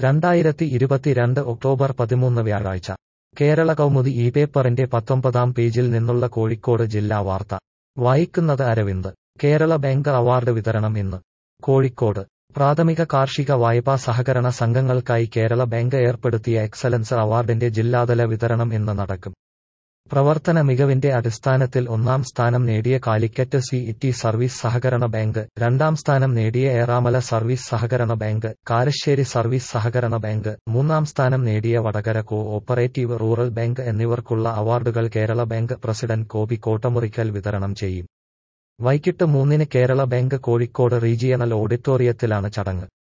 രണ്ടായിരത്തി ഇരുപത്തിരണ്ട് ഒക്ടോബർ പതിമൂന്ന് വ്യാഴാഴ്ച കേരള കൗമുദി ഈ പേപ്പറിന്റെ പത്തൊമ്പതാം പേജിൽ നിന്നുള്ള കോഴിക്കോട് ജില്ലാ വാർത്ത വായിക്കുന്നത് അരവിന്ദ് കേരള ബാങ്ക് അവാർഡ് വിതരണം ഇന്ന് കോഴിക്കോട് പ്രാഥമിക കാർഷിക വായ്പാ സഹകരണ സംഘങ്ങൾക്കായി കേരള ബാങ്ക് ഏർപ്പെടുത്തിയ എക്സലൻസ് അവാർഡിന്റെ ജില്ലാതല വിതരണം ഇന്ന് നടക്കും പ്രവർത്തന മികവിന്റെ അടിസ്ഥാനത്തിൽ ഒന്നാം സ്ഥാനം നേടിയ കാലിക്കറ്റ് സി ഇറ്റി സർവീസ് സഹകരണ ബാങ്ക് രണ്ടാം സ്ഥാനം നേടിയ ഏറാമല സർവീസ് സഹകരണ ബാങ്ക് കാരശ്ശേരി സർവീസ് സഹകരണ ബാങ്ക് മൂന്നാം സ്ഥാനം നേടിയ Vadakara cooperative rural bank എന്നിവർക്കുള്ള അവാർഡുകൾ കേരള ബാങ്ക് പ്രസിഡന്റ് കോബി കോട്ടമുറിക്കൽ വിതരണം ചെയ്യും വൈകിട്ട് മൂന്നിന് കേരള ബാങ്ക് കോഴിക്കോട് റീജിയണൽ ഓഡിറ്റോറിയത്തിലാണ് ചടങ്ങ്